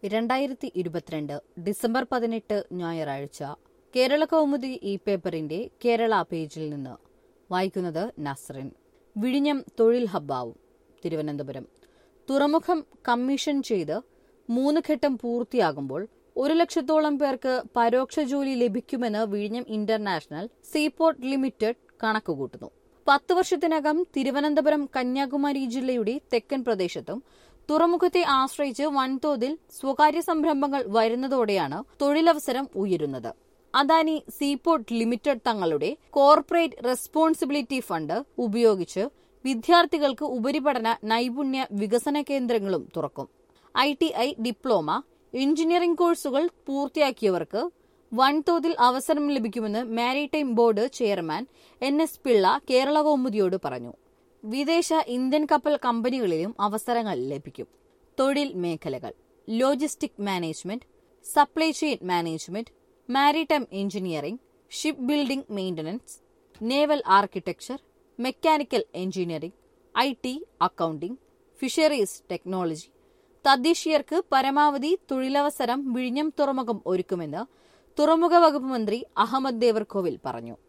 രണ്ടായിരത്തി ഇരുപത്തിരണ്ട് ഡിസംബർ പതിനെട്ട് ഞായറാഴ്ച കേരള കൗമുദി ഈ പേപ്പറിന്റെ കേരള പേജിൽ നിന്ന് വായിക്കുന്നത് നസ്റിൻ വിഴിഞ്ഞം തൊഴിൽ ഹബ്ബാവും തിരുവനന്തപുരം തുറമുഖം കമ്മീഷൻ ചെയ്ത് മൂന്ന് ഘട്ടം പൂർത്തിയാകുമ്പോൾ ഒരു ലക്ഷത്തോളം പേർക്ക് പരോക്ഷ ജോലി ലഭിക്കുമെന്ന് വിഴിഞ്ഞം ഇന്റർനാഷണൽ സീപോർട്ട് ലിമിറ്റഡ് കണക്കുകൂട്ടുന്നു പത്ത് വർഷത്തിനകം തിരുവനന്തപുരം കന്യാകുമാരി ജില്ലയുടെ തെക്കൻ പ്രദേശത്തും തുറമുഖത്തെ ആശ്രയിച്ച് വൻതോതിൽ സ്വകാര്യ സംരംഭങ്ങൾ വരുന്നതോടെയാണ് തൊഴിലവസരം ഉയരുന്നത് അദാനി സീപോർട്ട് ലിമിറ്റഡ് തങ്ങളുടെ കോർപ്പറേറ്റ് റെസ്പോൺസിബിലിറ്റി ഫണ്ട് ഉപയോഗിച്ച് വിദ്യാർത്ഥികൾക്ക് ഉപരിപഠന നൈപുണ്യ വികസന കേന്ദ്രങ്ങളും തുറക്കും I T I diploma engineering കോഴ്സുകൾ പൂർത്തിയാക്കിയവർക്ക് വൻതോതിൽ അവസരം ലഭിക്കുമെന്ന് maritime board chairman N S Pillai Kerala കൗമുദിയോട് പറഞ്ഞു വിദേശ ഇന്ത്യൻ കപ്പൽ കമ്പനികളിലും അവസരങ്ങൾ ലഭിക്കും തൊഴിൽ മേഖലകൾ logistic management supply chain management maritime engineering ship building maintenance naval architecture mechanical engineering I T accounting fisheries technology തദ്ദേശീയർക്ക് പരമാവധി തൊഴിലവസരം വിഴിഞ്ഞം തുറമുഖം ഒരുക്കുമെന്ന് തുറമുഖ വകുപ്പ് മന്ത്രി അഹമ്മദ് ദേവർകോവിൽ പറഞ്ഞു